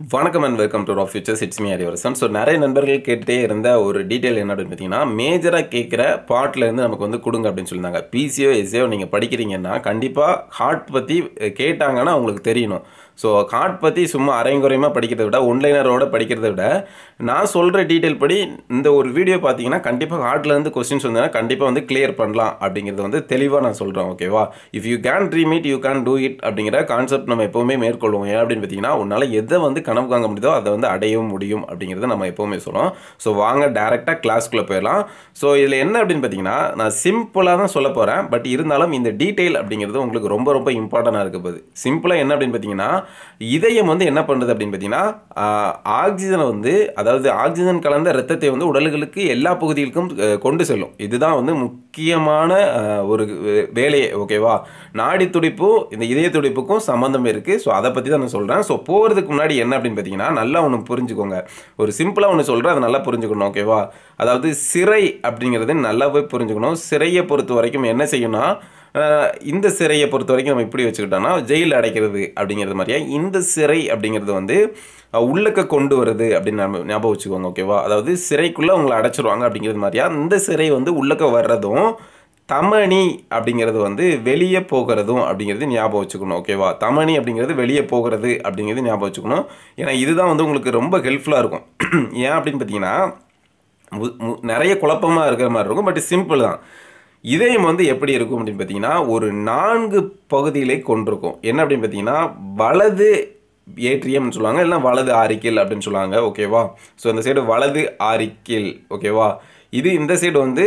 வணக்கம் and welcome to rock futures it's me Harivarasan so நிறைய நண்பர்கள் கேட்டுட்டே இருந்த ஒரு டீட்டெயில் என்ன அப்படின்னு பார்த்தீங்கன்னா மேஜராக கேட்குற பாட்டில் இருந்து நமக்கு வந்து கொடுங்க அப்படின்னு சொல்லியிருந்தாங்க பிசிஓ எஸ்ஏஓ நீங்கள் படிக்கிறீங்கன்னா கண்டிப்பாக ஹார்ட் பற்றி கேட்டாங்கன்னா உங்களுக்கு தெரியணும் ஸோ ஹார்ட் பற்றி சும்மா அரைங்குறையமாக படிக்கிறத விட ஒன்லைனரோட படிக்கிறத விட நான் சொல்கிற டீட்டெயில் படி இந்த ஒரு வீடியோ பார்த்தீங்கன்னா கண்டிப்பாக ஹார்ட்லேருந்து கொஸ்டின்ஸ் வந்ததுன்னா கண்டிப்பாக வந்து கிளியர் பண்ணலாம் அப்படிங்கிறது வந்து தெளிவாக நான் சொல்கிறேன் ஓகேவா if you can dream it you can do it அப்படிங்கிற கான்செப்ட் நம்ம எப்போவுமே மேற்கொள்வோம் ஏன் அப்படின்னு பார்த்தீங்கன்னா உன்னால் எதை வந்து கனவு காங்க முடியுதோ அதை வந்து அடையவும் முடியும் அப்படிங்கிறத நம்ம எப்போவுமே சொல்லுவோம் ஸோ வாங்க டேரெக்டாக கிளாஸ்க்குள்ளே போயிடலாம் ஸோ இதில் என்ன அப்படின்னு பார்த்தீங்கன்னா நான் சிம்பிளாக தான் சொல்ல போகிறேன் பட் இருந்தாலும் இந்த டீட்டெயில் அப்படிங்கிறது உங்களுக்கு ரொம்ப ரொம்ப இம்பார்ட்டண்டாக இருக்க போகுது சிம்பிளாக என்ன அப்படின்னு பார்த்தீங்கன்னா இதயம் வந்து என்ன பண்ணுறது அப்படின்னு பார்த்தீங்கன்னா ஆக்சிஜனை வந்து அதாவது ஆக்சிஜன் கலந்த ரத்தத்தை வந்து உடல்களுக்கு எல்லா பகுதிகளுக்கும் அஹ், கொண்டு செல்லும் இதுதான் வந்து முக்கியமான அஹ், ஒரு வே- வேலையே ஓகேவா நாடி துடிப்பு இந்த இதய துடிப்புக்கும் சம்மந்தம் இருக்குது ஸோ அதை பற்றி தான் நான் சொல்கிறேன் ஸோ போகிறதுக்கு முன்னாடி என்ன அப்படின்னு பார்த்தீங்கன்னா நல்லா ஒன்று புரிஞ்சுக்கோங்க ஒரு சிம்பிளாக ஒன்று சொல்கிறேன் அதை நல்லா புரிஞ்சுக்கணும் ஓகேவா அதாவது சிறை அப்படிங்கிறது நல்லாவே புரிஞ்சுக்கணும் சிறையை பொறுத்த வரைக்கும் என்ன செய்யணும்னா அஹ், இந்த சிறையை பொறுத்த வரைக்கும் நம்ம இப்படி வச்சுக்கிட்டோம்னா ஜெயிலில் அடைக்கிறது அப்படிங்கிறது மாதிரியா இந்த சிறை அப்படிங்கிறது வந்து அஹ், உள்ளக்க கொண்டு வருது அப்படின்னு நம்ம ஞாபகம் வச்சுக்கோங்க ஓகேவா அதாவது சிறைக்குள்ளே உங்களை அடைச்சிருவாங்க அப்படிங்கிறது மாதிரியா இந்த சிறை வந்து உள்ளக்க வர்றதும் தமணி அப்படிங்கிறது வந்து வெளியே போகிறதும் அப்படிங்கிறது ஞாபகம் வச்சுக்கணும் ஓகேவா தமணி அப்படிங்கிறது வெளியே போகிறது அப்படிங்கிறது ஞாபகம் வச்சுக்கணும் ஏன்னா இதுதான் வந்து உங்களுக்கு ரொம்ப ஹெல்ப்ஃபுல்லாக இருக்கும் ஏன் அப்படின்னு பார்த்தீங்கன்னா மு- மு- நிறைய குழப்பமாக இருக்கிற மாதிரி இருக்கும் பட் சிம்பிள் தான் இதயம் வந்து எப்படி இருக்கும் அப்படின்னு பார்த்தீங்கன்னா ஒரு நான்கு பகுதிகளை கொண்டிருக்கும் என்ன அப்படின்னு பார்த்தீங்கன்னா வலது ஏட்ரியம்னு சொல்லுவாங்க இல்லைன்னா வலது ஆரிக்கில் அப்படின்னு சொல்லுவாங்க ஓகேவா ஸோ இந்த சைடு வலது ஆரிக்கில் ஓகேவா இது இந்த சைடு வந்து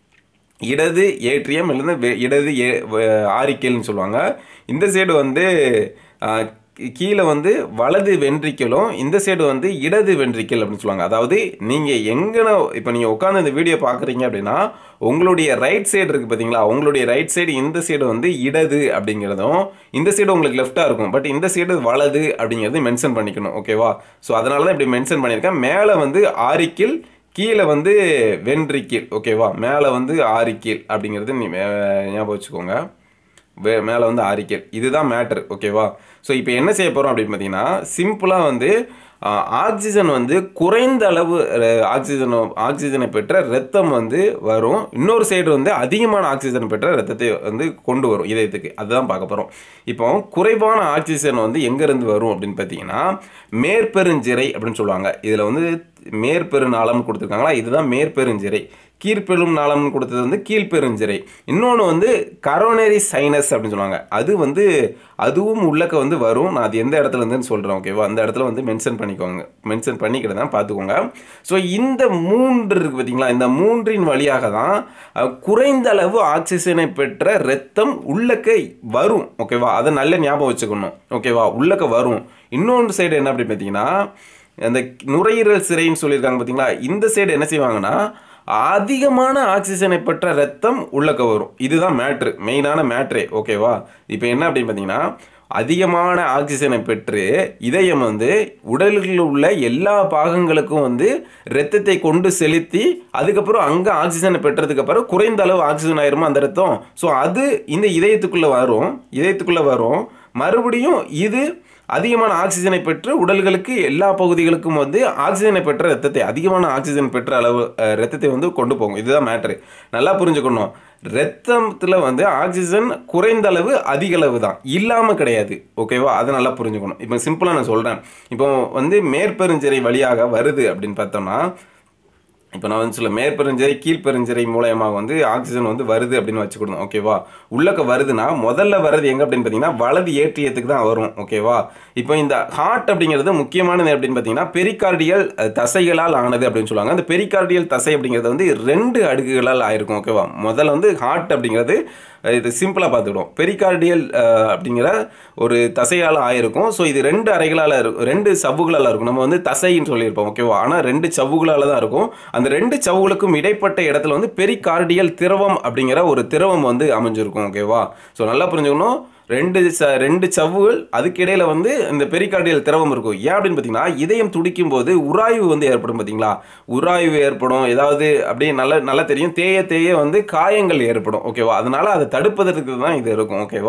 இடது ஏட்ரியம் இல்லைன்னா வெ- இடது ஏ வ- ஆரிக்கல்னு சொல்லுவாங்க இந்த சைடு வந்து ஆ, கீ- கீழே வந்து வலது வென்ட்ரிக்கலும் இந்த சைடு வந்து இடது வென்ட்ரிக்கல் அப்படின்னு சொல்லுவாங்க அதாவது நீங்கள் எங்கன இப்போ நீங்கள் உட்காந்து இந்த வீடியோ பார்க்குறீங்க அப்படின்னா உங்களுடைய ரைட் சைடு இருக்குது பார்த்தீங்களா உங்களுடைய ரைட் சைடு இந்த சைடு வந்து இடது அப்படிங்கிறதும் இந்த சைடு உங்களுக்கு லெஃப்டாக இருக்கும் பட் இந்த சைடு வலது அப்படிங்கிறது மென்ஷன் பண்ணிக்கணும் ஓகேவா ஸோ அதனால தான் இப்படி மென்ஷன் பண்ணியிருக்கேன் மேலே வந்து ஆரிக்கில் கீழே வந்து வென்ட்ரிக்கில் ஓகேவா மேலே வந்து ஆரிக்கில் அப்படிங்கிறது நீ மே- ஞாபகம் வச்சுக்கோங்க வே மேலே வந்து ஆரிக்கல் இதுதான் மேட்டர் ஓகேவா ஸோ இப்போ என்ன செய்ய போகிறோம் அப்படின்னு பார்த்தீங்கன்னா சிம்பிளாக வந்து ஆக்சிஜன் வந்து குறைந்த அளவு அஹ், ஆக்சிஜன் ஆக்சிஜனை பெற்ற ரத்தம் வந்து வரும் இன்னொரு சைடு வந்து அதிகமான ஆக்சிஜன் பெற்ற ரத்தத்தை வந்து கொண்டு வரும் இதயத்துக்கு அதுதான் பார்க்க போகிறோம் இப்போ குறைவான ஆக்சிஜன் வந்து எங்கேருந்து வரும் அப்படின்னு பார்த்தீங்கன்னா மேற்பெருஞ்சிறை அப்படின்னு சொல்லுவாங்க இதில் வந்து மேற்பெருநாளம் கொடுத்துருக்காங்களா இதுதான் மேற்பெருஞ்சிறை கீழ்பெரும் நாளம்னு கொடுத்தது வந்து கீழ்பெருஞ்சிறை இன்னொன்று வந்து கரோனரி சைனஸ் அப்படின்னு சொல்லுவாங்க அது வந்து அதுவும் உள்ளக்க வந்து வரும் நான் அது எந்த இடத்துல இருந்துன்னு சொல்கிறேன் ஓகேவா அந்த இடத்துல வந்து மென்ஷன் பண்ணிக்கோங்க மென்ஷன் பண்ணிக்கிட்டு தான் பார்த்துக்கோங்க ஸோ இந்த மூன்று இருக்கு பார்த்தீங்களா இந்த மூன்றின் வழியாக தான் அஹ், குறைந்த அளவு ஆக்சிஜனை பெற்ற ரத்தம் உள்ளக்க வரும் ஓகேவா அதை நல்ல ஞாபகம் வச்சுக்கணும் ஓகேவா உள்ளக்க வரும் இன்னொன்று சைடு என்ன அப்படி பார்த்தீங்கன்னா அந்த நுரையீரல் சிறைன்னு சொல்லியிருக்காங்க பார்த்தீங்களா இந்த சைடு என்ன செய்வாங்கன்னா அதிகமான ஆக்சிஜனை பெற்ற ரத்தம் உள்ளக்க வரும் இதுதான் மேட்ரு மெயினான மேட்ரே ஓகேவா இப்போ என்ன அப்படின்னு பார்த்தீங்கன்னா அதிகமான ஆக்சிஜனை பெற்று இதயம் வந்து உடலில் உள்ள எல்லா பாகங்களுக்கும் வந்து ரத்தத்தை கொண்டு செலுத்தி அதுக்கப்புறம் அங்கே ஆக்சிஜனை பெற்றதுக்கு அப்புறம் குறைந்த அளவு ஆக்சிஜன் ஆயிருமா அந்த ரத்தம் ஸோ அது இந்த இதயத்துக்குள்ளே வரும் இதயத்துக்குள்ளே வரும் மறுபடியும் இது அதிகமான ஆக்சிஜனை பெற்று உடல்களுக்கு எல்லா பகுதிகளுக்கும் வந்து ஆக்சிஜனை பெற்ற ரத்தத்தை அதிகமான ஆக்சிஜன் பெற்ற அளவு அஹ், ரத்தத்தை வந்து கொண்டு போகும் இதுதான் மேட்ரு நல்லா புரிஞ்சுக்கணும் ரத்தத்தில் வந்து ஆக்சிஜன் குறைந்த அளவு அதிக அளவு தான் இல்லாமல் கிடையாது ஓகேவா அதை நல்லா புரிஞ்சுக்கணும் இப்போ சிம்பிளாக நான் சொல்கிறேன் இப்போ வந்து மேற்பெருஞ்சிறை வழியாக வருது அப்படின்னு பார்த்தோம்னா இப்போ நான் வந்து சொல்ல மேற்பெருஞ்சிறை கீழ்பெருஞ்சிறை மூலயமாக வந்து ஆக்சிஜன் வந்து வருது அப்படின்னு வச்சுக்கிடணும் ஓகேவா உள்ளக்க வருதுன்னா முதல்ல வர்றது எங்கே அப்படின்னு பார்த்தீங்கன்னா வலது ஏற்றியத்துக்கு தான் வரும் ஓகேவா இப்போ இந்த ஹார்ட் அப்படிங்கிறது முக்கியமானது அப்படின்னு பார்த்தீங்கன்னா பெரிகார்டியல் அஹ், தசைகளால் ஆனது அப்படின்னு சொல்லுவாங்க அந்த பெரிகார்டியல் தசை அப்படிங்கிறது வந்து ரெண்டு அடுக்குகளால் ஆயிருக்கும் ஓகேவா முதல்ல வந்து ஹார்ட் அப்படிங்கிறது அஹ், இது சிம்பிளாக பார்த்துக்கிடுவோம் பெரிகார்டியல் அஹ், அப்படிங்கிற ஒரு தசையால் ஆயிருக்கும் ஸோ இது ரெண்டு அறைகளால் இருக்கும் ரெண்டு சவ்வுகளால் இருக்கும் நம்ம வந்து தசைன்னு சொல்லியிருப்போம் ஓகேவா ஆனால் ரெண்டு சவ்வுகளால் தான் இருக்கும் அந்த ரெண்டு சவ்வுகளுக்கும் இடைப்பட்ட இடத்துல வந்து பெரிகார்டியல் திரவம் அப்படிங்கிற ஒரு திரவம் வந்து அமைஞ்சிருக்கும் ஓகேவா ஸோ நல்லா புரிஞ்சுக்கணும் ரெண்டு ச ரெண்டு சவ்வுகள் அதுக்கு இடையில வந்து இந்த பெரிகார்டியல் திரவம் இருக்கும் ஏன் அப்படின்னு பார்த்தீங்கன்னா இதயம் துடிக்கும் போது உராய்வு வந்து ஏற்படும் பார்த்தீங்களா உராய்வு ஏற்படும் ஏதாவது அப்படியே நல்லா நல்லா தெரியும் தேய தேய வந்து காயங்கள் ஏற்படும் ஓகேவா அதனால அதை தடுப்பதற்கு தான் இது இருக்கும் ஓகேவா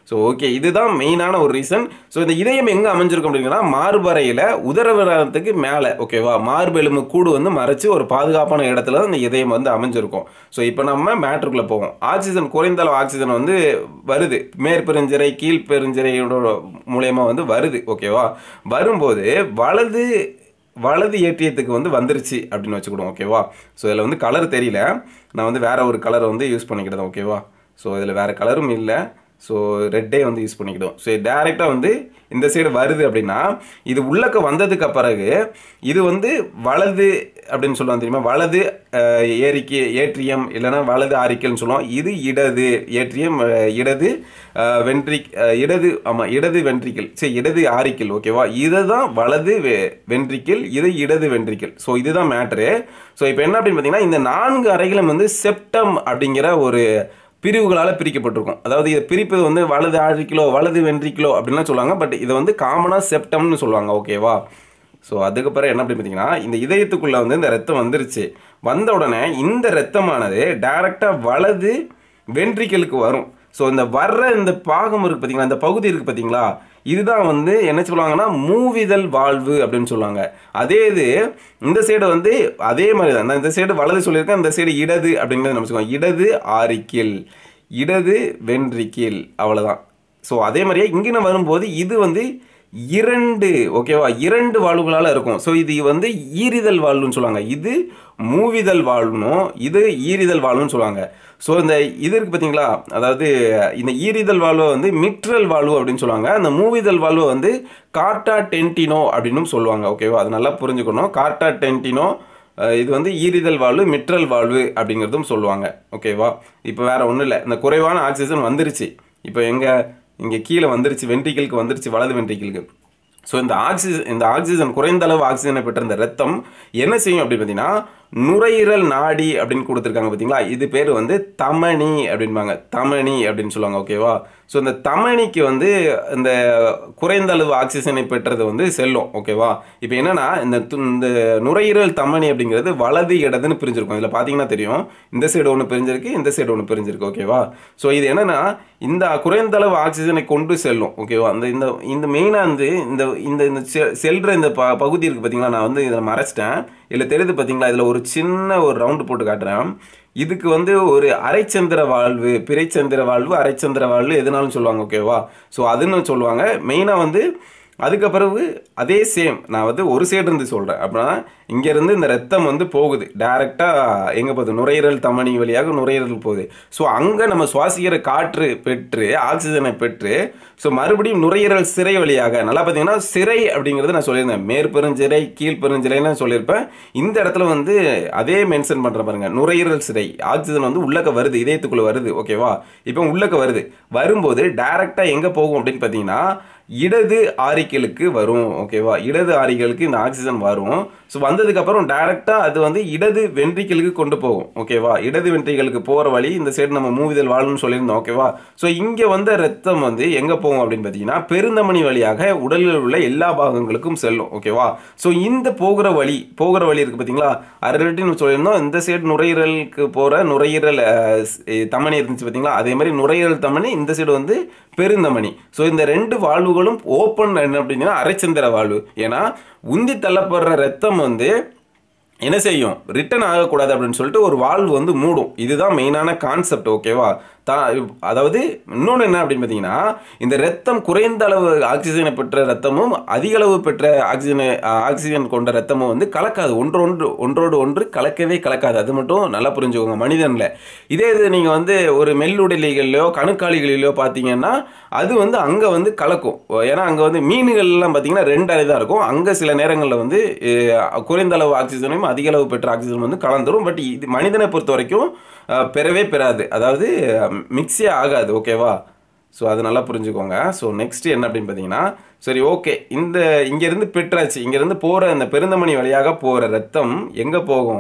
ஸோ ஓகே இதுதான் மெயினான ஒரு ரீசன் ஸோ இந்த இதயம் எங்கே அமைஞ்சிருக்கும் அப்படிங்கன்னா மார்பறையில் உதரவிரத்துக்கு மேலே ஓகேவா மார்பெலும்பு கூடு வந்து மறைச்சு ஒரு பாதுகாப்பான இடத்துல தான் இந்த இதயம் வந்து அமைஞ்சிருக்கும் ஸோ இப்போ நம்ம மேட்ருக்குள்ளே போவோம் ஆக்சிஜன் குறைந்த அளவு ஆக்சிஜன் வந்து வருது மேற்பெருஞ்சிறை கீழ்பெருஞ்சிறையோட மூலயமா வந்து வருது ஓகேவா வரும்போது வலது வலது ஏற்றியத்துக்கு வந்து வந்துருச்சு அப்படின்னு வச்சுக்கிடுவோம் ஓகேவா ஸோ இதில் வந்து கலர் தெரியல நான் வந்து வேற ஒரு கலரை வந்து யூஸ் பண்ணிக்கிட்டேன் ஓகேவா ஸோ இதில் வேறு கலரும் இல்லை ஸோ ரெட்டே வந்து யூஸ் பண்ணிக்கிட்டோம் ஸோ டேரெக்டாக வந்து இந்த சைடு வருது அப்படின்னா இது உள்ளக்க வந்ததுக்கு பிறகு இது வந்து வலது அப்படின்னு சொல்லுவாங்க தெரியுமா வலது அஹ், ஏரிக்கு ஏற்றியம் இல்லைன்னா வலது ஆரிக்கல்னு சொல்லுவோம் இது இடது ஏற்றியம் அஹ், இடது வென்ட்ரி இடது ஆமாம் இடது வென்ட்ரிக்கல் சரி இடது ஆரிக்கல் ஓகேவா இதை தான் வலது வென்ட்ரிக்கல் இது இடது வென்ட்ரிக்கல் ஸோ இதுதான் மேட்ரு ஸோ இப்போ என்ன அப்படின்னு பார்த்தீங்கன்னா இந்த நான்கு அறைகளும் வந்து செப்டம் அப்படிங்கிற ஒரு பிரிவுகளால் பிரிக்கப்பட்டிருக்கும் அதாவது இதை பிரிப்பது வந்து வலது ஆழிக்கிலோ வலது வென்ட்ரிக்கிலோ அப்படின்லாம் சொல்லுவாங்க பட் இதை வந்து காமனாக செப்டம்னு சொல்லுவாங்க ஓகேவா ஸோ அதுக்கப்புறம் என்ன அப்படின்னு பார்த்தீங்கன்னா இந்த இதயத்துக்குள்ளே வந்து இந்த ரத்தம் வந்துருச்சு வந்த உடனே இந்த ரத்தமானது டைரெக்டாக வலது வென்ட்ரிக்கலுக்கு வரும் ஸோ இந்த வர்ற இந்த பாகம் இருக்குது பார்த்தீங்களா இந்த பகுதி இருக்குது பார்த்தீங்களா இதுதான் வந்து என்ன சொல்லுவாங்கன்னா மூவிதல் வாழ்வு அப்படின்னு சொல்லுவாங்க அதே இது இந்த சைடு வந்து அதே மாதிரி தான் நான் இந்த சைடு வலது சொல்லியிருக்கேன் இந்த சைடு இடது அப்படிங்கிறத நம்ம சொல்லுவோம் இடது ஆரிக்கில் இடது வென்ட்ரிக்கில் அவ்வளோதான் ஸோ அதே மாதிரியே இங்கே வரும்போது இது வந்து இரண்டு ஓகேவா இரண்டு வாழ்வுகளால் இருக்கும் ஸோ இது வந்து ஈரிதல் வாழ்வுன்னு சொல்லுவாங்க இது மூவிதல் வாழ்வுனும் இது ஈரிதல் வாழ்வுன்னு சொல்லுவாங்க ஸோ இந்த இது இருக்குது பார்த்தீங்களா அதாவது இந்த ஈரிதல் வாழ்வை வந்து மிட்ரல் வாழ்வு அப்படின்னு சொல்லுவாங்க அந்த மூவிதல் வாழ்வை வந்து கார்டா டென்டினோ அப்படின்னும் சொல்லுவாங்க ஓகேவா அது நல்லா புரிஞ்சுக்கணும் கார்டா டென்டினோ அஹ் இது வந்து ஈரிதல் வாழ்வு மிட்ரல் வாழ்வு அப்படிங்கிறதும் சொல்லுவாங்க ஓகேவா இப்போ வேற ஒன்றும் இல்லை இந்த குறைவான ஆக்சிஜன் வந்துருச்சு இப்போ எங்க இங்கே கீழே வந்துருச்சு வென்ட்ரிக்கலுக்கு வந்துருச்சு வலது வென்ட்ரிக்கலுக்கு ஸோ இந்த ஆக்சிஜன் இந்த ஆக்சிஜன் குறைந்த அளவு ஆக்சிஜனை பெற்ற இந்த ரத்தம் என்ன செய்யும் அப்படின்னு பார்த்தீங்கன்னா நுரையீரல் நாடி அப்படின்னு கொடுத்துருக்காங்க பார்த்தீங்களா இது பேர் வந்து தமனி அப்படின்பாங்க தமனி அப்படின்னு சொல்லுவாங்க ஓகேவா ஸோ இந்த தமனிக்கு வந்து இந்த குறைந்த அளவு ஆக்சிஜனை பெற்றது வந்து செல்லும் ஓகேவா இப்போ என்னன்னா இந்த து- இந்த நுரையீரல் தமனி அப்படிங்கிறது வலது இடதுன்னு பிரிஞ்சிருக்கும் இதில் பார்த்தீங்கன்னா தெரியும் இந்த சைடு ஒன்று பிரிஞ்சிருக்கு இந்த சைடு ஒன்று பிரிஞ்சிருக்கு ஓகேவா ஸோ இது என்னன்னா இந்த குறைந்த அளவு ஆக்சிஜனை கொண்டு செல்லும் ஓகேவா அந்த இந்த இந்த மெயினாக வந்து இந்த இந்த இந்த செ- செல்ற இந்த ப பகுதி இருக்குது பார்த்தீங்களா நான் வந்து இதில் மறைச்சிட்டேன் இதில் தெரியுது பார்த்தீங்களா இதில் ஒரு சின்ன ஒரு ரவுண்டு போட்டு காட்டுறேன் இதுக்கு வந்து ஒரு அரைச்சந்திர வாழ்வு பிறைச்சந்திர வாழ்வு அரைச்சந்திர வாழ்வு எதுனாலும் சொல்லுவாங்க ஓகேவா ஸோ அதுன்னு சொல்லுவாங்க மெயினாக வந்து அதுக்கு பிறகு அதே சேம் நான் வந்து ஒரு சைடு இருந்து சொல்கிறேன் அப்படின்னா இங்கேருந்து இந்த ரத்தம் வந்து போகுது டைரெக்டாக எங்கே போகுது நுரையீரல் தமனி வழியாக நுரையீரல் போகுது ஸோ அங்கே நம்ம சுவாசிக்கிற காற்று பெற்று ஆக்சிஜனை பெற்று ஸோ மறுபடியும் நுரையீரல் சிறை வழியாக நல்லா பார்த்தீங்கன்னா சிறை அப்படிங்கிறது நான் சொல்லியிருந்தேன் மேற்பெருஞ்சிறை கீழ்பெருஞ்சிறைன்னு சொல்லியிருப்பேன் இந்த இடத்துல வந்து அதே மென்ஷன் பண்ணுற பாருங்க நுரையீரல் சிறை ஆக்சிஜன் வந்து உள்ளக்க வருது இதயத்துக்குள்ளே வருது ஓகேவா இப்போ உள்ளக்க வருது வரும்போது டைரெக்டாக எங்கே போகும் அப்படின்னு பார்த்தீங்கன்னா இடது ஆரிக்கலுக்கு வரும் ஓகேவா இடது ஆரிக்கலுக்கு இந்த ஆக்சிஜன் வரும் ஸோ வந்ததுக்கப்புறம் டைரெக்டாக அது வந்து இடது வென்ட்ரிக்கலுக்கு கொண்டு போகும் ஓகேவா இடது வென்ட்ரிக்கலுக்கு போகிற வழி இந்த சைடு நம்ம மூவிதல் வாழணும்னு சொல்லியிருந்தோம் ஓகேவா ஸோ இங்கே வந்த ரத்தம் வந்து எங்கே போகும் அப்படின்னு பார்த்தீங்கன்னா பெருந்தமனி வழியாக உடலில் உள்ள எல்லா பாகங்களுக்கும் செல்லும் ஓகேவா ஸோ இந்த போகிற வழி போகிற வழி இருக்குது பார்த்தீங்களா ஆல்ரெடி நம்ம சொல்லியிருந்தோம் இந்த சைடு நுரையீரலுக்கு போகிற நுரையீரல் அஹ், ஸ்- eh, தமனி இருந்துச்சு பார்த்தீங்களா அதே மாதிரி நுரையீரல் தமனி இந்த சைடு வந்து பெருந்தமனி ஸோ இந்த ரெண்டு வாழ்வுகளும் ஓப்பன் என்ன அப்படின்னா அரைச்சந்திர வாழ்வு ஏன்னா உந்தி தள்ளப்படுற ரத்தம் வந்து என்ன செய்யும் ரிட்டர்ன் ஆகக்கூடாது அப்படின்னு சொல்லிட்டு ஒரு வால்வு வந்து மூடும் இதுதான் மெயினான கான்செப்ட் ஓகேவா தா அதாவது இன்னொன்று என்ன அப்படின்னு பார்த்தீங்கன்னா இந்த ரத்தம் குறைந்த அளவு ஆக்சிஜனை பெற்ற ரத்தமும் அதிக அளவு பெற்ற ஆக்சிஜனை ஆக்சிஜன் கொண்ட ரத்தமும் வந்து கலக்காது ஒன்றொன்று ஒன்றோடு ஒன்று கலக்கவே கலக்காது அது மட்டும் நல்லா புரிஞ்சுக்கோங்க மனிதனில் இதே இது நீங்கள் வந்து ஒரு மெல்லுடலிகளிலோ கணுக்காலிகளிலோ பார்த்தீங்கன்னா அது வந்து அங்கே வந்து கலக்கும் ஏன்னா அங்கே வந்து மீன்கள்லாம் பார்த்தீங்கன்னா ரெண்டு அறை தான் இருக்கும் அங்கே சில நேரங்களில் வந்து அஹ், குறைந்த அளவு ஆக்சிஜனையும் அதிக அளவு பெற்ற ஆக்சிஜன் வந்து கலந்துரும் பட் இது மனிதனை பொறுத்த வரைக்கும் அஹ், பெறவே பெறாது அதாவது மிக்ஸே ஆகாது ஓகேவா ஸோ அது நல்லா புரிஞ்சுக்கோங்க ஸோ நெக்ஸ்ட் என்ன அப்படின்னு பார்த்தீங்கன்னா சரி ஓகே இந்த இங்கேருந்து பெற்றாச்சு இங்கேருந்து போகிற இந்த பெருந்தமணி வழியாக போகிற ரத்தம் எங்கே போகும்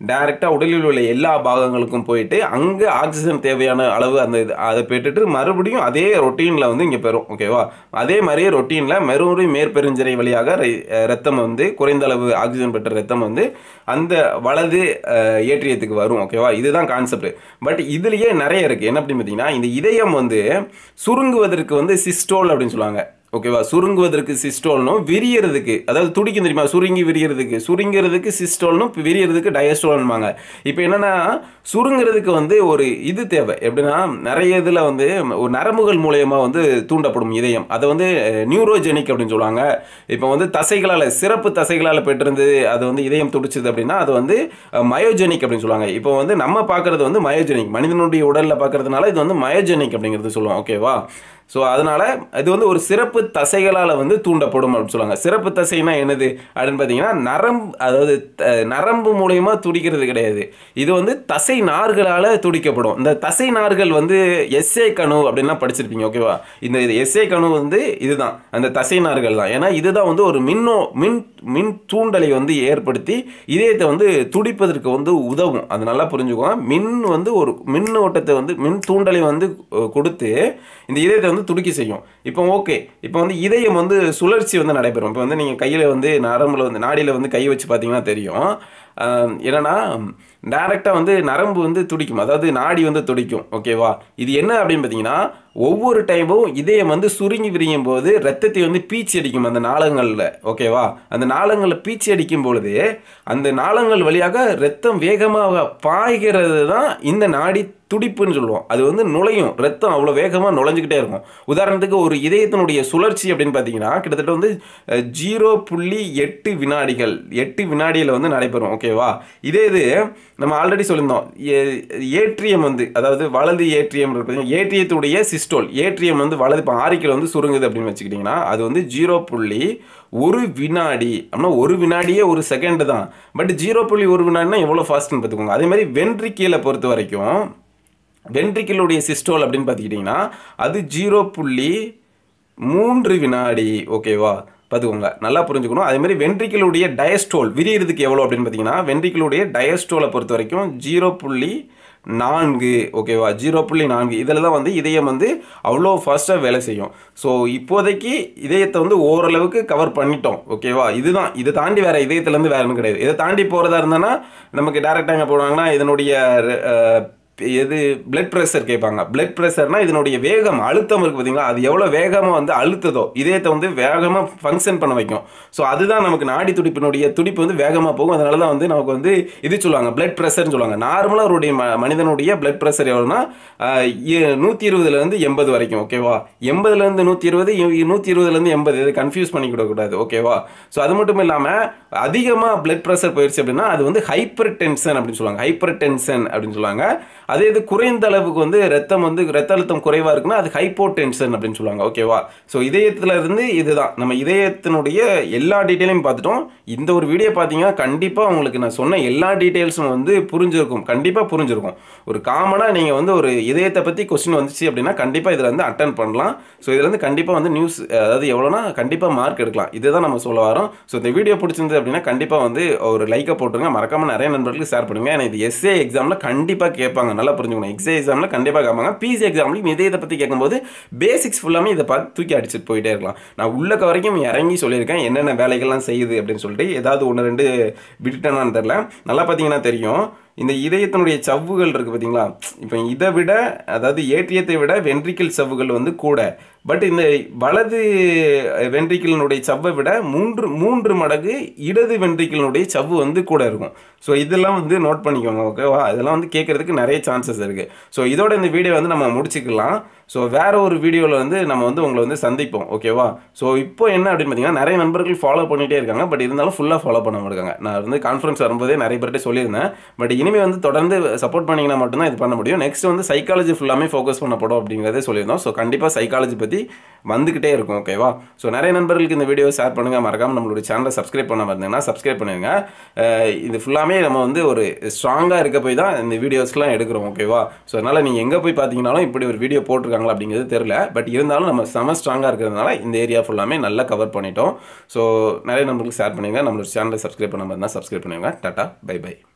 டைரெக்டாக உடலில் உள்ள எல்லா பாகங்களுக்கும் போயிட்டு அங்கே ஆக்சிஜன் தேவையான அளவு அந்த இது அதை பெற்றுட்டு மறுபடியும் அதே ரொட்டீனில் வந்து இங்கே பெறும் ஓகேவா அதே மாதிரியே ரொட்டீனில் மெருவுரி மேற்பெருஞ்சிரை வழியாக ரை- அஹ் ரத்தம் வந்து குறைந்த அளவு ஆக்சிஜன் பெற்ற ரத்தம் வந்து அந்த வலது அஹ், ஏற்றியத்துக்கு வரும் ஓகேவா இதுதான் கான்செப்ட் பட் இதுலயே நிறைய இருக்கு என்ன அப்படின்னு பார்த்தீங்கன்னா இந்த இதயம் வந்து சுருங்குவதற்கு வந்து சிஸ்டோல் அப்படின்னு சொல்லுவாங்க ஓகேவா சுருங்குவதற்கு சிஸ்டோல்னும் விரியறதுக்கு அதாவது துடிக்கும் தெரியுமா சுருங்கி விரியறதுக்கு சுருங்கிறதுக்கு சிஸ்டோல்னும் விரியறதுக்கு டயஸ்டோல்னுவாங்க இப்போ என்னன்னா சுருங்குறதுக்கு வந்து ஒரு இது தேவை எப்படின்னா நிறைய இதில் வந்து ஒரு நரம்புகள் மூலயமா வந்து தூண்டப்படும் இதயம் அதை வந்து நியூரோஜெனிக் அப்படின்னு சொல்லுவாங்க இப்போ வந்து தசைகளால் சிறப்பு தசைகளால் பெற்றிருந்தது அது வந்து இதயம் துடிச்சது அப்படின்னா அது வந்து மயோஜெனிக் அப்படின்னு சொல்லுவாங்க இப்போ வந்து நம்ம பார்க்குறது வந்து மயோஜெனிக் மனிதனுடைய உடலில் பார்க்கறதுனால இது வந்து மயோஜெனிக் அப்படிங்கிறது சொல்லுவோம் ஓகேவா ஸோ அதனால இது வந்து ஒரு சிறப்பு தசைகளால் வந்து தூண்டப்படும் அப்படின்னு சொல்லுவாங்க சிறப்பு தசைனா என்னது அப்படின்னு பார்த்தீங்கன்னா நரம்பு அதாவது த- நரம்பு மூலயமா துடிக்கிறது கிடையாது இது வந்து தசை நார்களால் துடிக்கப்படும் இந்த தசை நார்கள் வந்து எஸ்ஏ கணு அப்படின்லாம் படிச்சிருப்பீங்க ஓகேவா இந்த எஸ்ஏ கணு வந்து இதுதான் அந்த தசை நார்கள் தான் ஏன்னா இதுதான் வந்து ஒரு மின்னோ மின் மின் தூண்டலை வந்து ஏற்படுத்தி இதயத்தை வந்து துடிப்பதற்கு வந்து உதவும் அது நல்லா புரிஞ்சுக்கோங்க மின் வந்து ஒரு மின் ஓட்டத்தை வந்து மின் தூண்டலை வந்து அஹ், கொடுத்து இந்த இதயத்தை வந்து துடிக்க செய்யும் இப்போ ஓகே இப்போ வந்து இதயம் வந்து சுழற்சி வந்து நடைபெறும் இப்போ வந்து நீங்கள் கையில் வந்து நரம்பில் வந்து நாடியில் வந்து கை வச்சு பார்த்தீங்கன்னா தெரியும் ஆஹ், என்னன்னா டைரெக்டாக வந்து நரம்பு வந்து துடிக்கும் அதாவது நாடி வந்து துடிக்கும் ஓகேவா இது என்ன அப்படின்னு பார்த்தீங்கன்னா ஒவ்வொரு டைமும் இதயம் வந்து சுருங்கி விரியும் போது ரத்தத்தை வந்து பீச்சி அடிக்கும் அந்த நாளங்களில் ஓகேவா அந்த நாளங்களில் பீச்சி அடிக்கும் பொழுது அந்த நாளங்கள் வழியாக ரத்தம் வேகமாக பாய்கிறது தான் இந்த நாடி துடிப்புன்னு சொல்லுவோம் அது வந்து நுழையும் ரத்தம் அவ்வளோ வேகமாக நுழைஞ்சிக்கிட்டே இருக்கும் உதாரணத்துக்கு ஒரு இதயத்தினுடைய சுழற்சி அப்படின்னு பார்த்தீங்கன்னா கிட்டத்தட்ட வந்து ஜீரோ புள்ளி எட்டு வினாடிகள் எட்டு வினாடியில் வந்து நடைபெறும் ஓகேவா இதே இது நம்ம ஆல்ரெடி சொல்லியிருந்தோம் ஏ- ஏட்ரியம் வந்து அதாவது வலது ஏட்ரியம் இருக்கு பார்த்தீங்கன்னா, ஏட்ரியத்துடைய சிஸ்டோல் ஏட்ரியம் வந்து வலது இப்போ ஆரிக்கல் வந்து சுருங்குது அப்படின்னு வச்சுக்கிட்டிங்கன்னா அது வந்து ஜீரோ புள்ளி ஒரு வினாடி அப்படின்னா ஒரு வினாடியே ஒரு செகண்ட் தான் பட் ஜீரோ புள்ளி ஒரு வினாடினா எவ்வளோ ஃபாஸ்ட்னு பார்த்துக்கோங்க அதே மாதிரி வென்ட்ரிக்கியலை பொறுத்த வரைக்கும் வென்ட்ரிக்கிளுடைய சிஸ்டோல் அப்படின்னு பார்த்துக்கிட்டிங்கன்னா அது ஜீரோ புள்ளி மூன்று வினாடி ஓகேவா பார்த்துக்கோங்க நல்லா புரிஞ்சுக்கணும் அதே மாதிரி வென்ட்ரிக்கிளுடைய டயஸ்டோல் விரியறதுக்கு எவ்வளோ அப்படின்னு பார்த்தீங்கன்னா வென்ட்ரிக்கிளுடைய டயஸ்டோலை பொறுத்த வரைக்கும் ஜீரோ புள்ளி நான்கு ஓகேவா ஜீரோ புள்ளி நான்கு இதில் தான் வந்து இதயம் வந்து அவ்வளோ ஃபாஸ்ட்டாக வேலை செய்யும் ஸோ இப்போதைக்கு இதயத்தை வந்து ஓரளவுக்கு கவர் பண்ணிட்டோம் ஓகேவா இதுதான் இதை தாண்டி வேறு இதயத்துலேருந்து வேறு ஒன்றும் கிடையாது இதை தாண்டி போகிறதா இருந்தானா நமக்கு டேரெக்டாக எங்கே போடுவாங்கன்னா இதனுடைய அஹ், எது பிளட் ப்ரெஷர் கேட்பாங்க பிளட் ப்ரெஷர்னா இதனுடைய வேகம் அழுத்தம் இருக்கு பார்த்தீங்களா அது எவ்வளோ வேகமாக வந்து அழுத்துதோ இதயத்தை வந்து வேகமாக ஃபங்க்ஷன் பண்ண வைக்கும் ஸோ அதுதான் நமக்கு நாடி துடிப்பினுடைய துடிப்பு வந்து வேகமாக போகும் அதனால தான் வந்து நமக்கு வந்து இது சொல்லுவாங்க பிளட் ப்ரெஷர்னு சொல்லுவாங்க நார்மலாக அவருடைய ம மனிதனுடைய பிளட் ப்ரெஷர் எவ்வளோனா நூற்றி இருபதுலேருந்து எண்பது வரைக்கும் ஓகேவா எண்பதுலேருந்து நூற்றி இருபது நூற்றி இருபதுலேருந்து எண்பது இது கன்ஃபியூஸ் பண்ணிக்கிடக்கூடாது ஓகேவா ஸோ அது மட்டும் இல்லாமல் அதிகமாக பிளட் ப்ரெஷர் போயிடுச்சு அப்படின்னா அது வந்து ஹைப்பர் டென்ஷன் அப்படின்னு சொல்லுவாங்க ஹைப்பர் டென்ஷன் அப்படின்னு சொல்லுவாங்க அதே இது குறைந்த அளவுக்கு வந்து ரத்தம் வந்து ரத்த அழுத்தம் குறைவாக இருக்குன்னா அது ஹைப்போ டென்ஷன் அப்படின்னு சொல்லுவாங்க ஓகேவா ஸோ இதயத்துல இருந்து இதுதான் நம்ம இதயத்தினுடைய எல்லா டீட்டெயிலையும் பார்த்துட்டோம் இந்த ஒரு வீடியோ பார்த்தீங்கன்னா கண்டிப்பாக உங்களுக்கு நான் சொன்ன எல்லா டீட்டெயில்ஸும் வந்து புரிஞ்சிருக்கும் கண்டிப்பாக புரிஞ்சிருக்கும் ஒரு காமனாக நீங்கள் வந்து ஒரு இதயத்தை பற்றி கொஸ்டின் வந்துச்சு அப்படின்னா கண்டிப்பாக இதில் வந்து அட்டன் பண்ணலாம் ஸோ இதில் வந்து கண்டிப்பாக வந்து நியூஸ் அதாவது எவ்வளோனா கண்டிப்பாக மார்க் எடுக்கலாம் இதுதான் நம்ம சொல்ல வரோம் ஸோ இந்த வீடியோ பிடிச்சிருந்தது அப்படின்னா கண்டிப்பாக வந்து ஒரு லைக்கை போட்டுருங்க மறக்காமல் நிறைய நண்பர்களுக்கு ஷேர் பண்ணுங்க ஏன்னா இது எஸ்ஏ எக்ஸாமில் கண்டிப்பாக கேட்பாங்க நல்லா புரிஞ்சுக்கணும் எக்ஸே எக்ஸாமில் கண்டிப்பாக கேட்பாங்க பிசி எக்ஸாம்லையும் இதே இதை பற்றி கேட்கும்போது பேசிக்ஸ் ஃபுல்லாமே இதை பார்த்து தூக்கி அடிச்சுட்டு போயிட்டே இருக்கலாம் நான் உள்ளக்க வரைக்கும் இறங்கி சொல்லியிருக்கேன் என்னென்ன வேலைகள்லாம் செய்யுது அப்படின்னு சொல்லிட்டு ஏதாவது ஒன்று ரெண்டு விட்டுட்டேனான்னு தெரில நல்லா பார்த்தீங்கன்னா தெரியும் இந்த இதயத்தினுடைய சவ்வுகள் இருக்குது பார்த்தீங்களா இப்போ இதை விட அதாவது ஏற்றியத்தை விட வென்ட்ரிக்கல் சவ்வுகள் வந்து கூட பட் இந்த வலது வென்ட்ரிக்கலினுடைய சவ்வை விட மூன்று மூன்று மடங்கு இடது வென்ட்ரிக்கலினுடைய சவ்வு வந்து கூட இருக்கும் ஸோ இதெல்லாம் வந்து நோட் பண்ணிக்கோங்க ஓகேவா இதெல்லாம் வந்து கேட்கறதுக்கு நிறைய சான்சஸ் இருக்குது ஸோ இதோட இந்த வீடியோ வந்து நம்ம முடிச்சுக்கலாம் ஸோ வேற ஒரு வீடியோவில் வந்து நம்ம வந்து உங்களை வந்து சந்திப்போம் ஓகேவா ஸோ இப்போ என்ன அப்படின்னு பார்த்தீங்கன்னா நிறைய நண்பர்கள் ஃபாலோ பண்ணிகிட்டே இருக்காங்க பட் இருந்தாலும் ஃபுல்லாக ஃபாலோ பண்ண இருக்காங்க நான் வந்து கான்ஃபரன்ஸ் வரும்போதே நிறைய பேர்கிட்ட சொல்லியிருந்தேன் பட் இனிமேல் வந்து தொடர்ந்து சப்போர்ட் பண்ணிங்கன்னா மட்டும்தான் இது பண்ண முடியும் நெக்ஸ்ட் வந்து சைக்காலஜி ஃபுல்லாமே ஃபோக்கஸ் பண்ணப்படும் அப்படிங்கிறதே சொல்லியிருந்தோம் ஸோ கண்டிப்பாக சைக்காலஜி பற்றி வந்துக்கிட்டே இருக்கும் ஓகேவா ஸோ நிறைய நண்பர்களுக்கு இந்த வீடியோ ஷேர் பண்ணுங்கள் மறக்காமல் நம்மளுடைய சேனலை சப்ஸ்கிரைப் பண்ண இருந்தீங்கன்னா சப்ஸ்கிரைப் பண்ணிடுங்க அஹ் இது ஃபுல்லாமே நம்ம வந்து ஒரு ஸ்ட்ராங்காக இருக்க போய் தான் இந்த வீடியோஸ்லாம் எடுக்கிறோம் ஓகேவா ஸோ அதனால் நீங்கள் எங்கே போய் பார்த்தீங்கனாலும் இப்படி ஒரு வீடியோ போட்டிருக்காங்களா அப்படிங்கிறது தெரில பட் இருந்தாலும் நம்ம செம ஸ்ட்ராங்காக இருக்கிறதுனால இந்த ஏரியா ஃபுல்லாமே நல்லா கவர் பண்ணிட்டோம் ஸோ நிறைய நண்பர்களுக்கு ஷேர் பண்ணுங்க நம்மளோட சேனலை சப்ஸ்கிரைப் பண்ண இருந்தால் சப்ஸ்கிரைப் பண்ணுங்க டாட்டா பை பை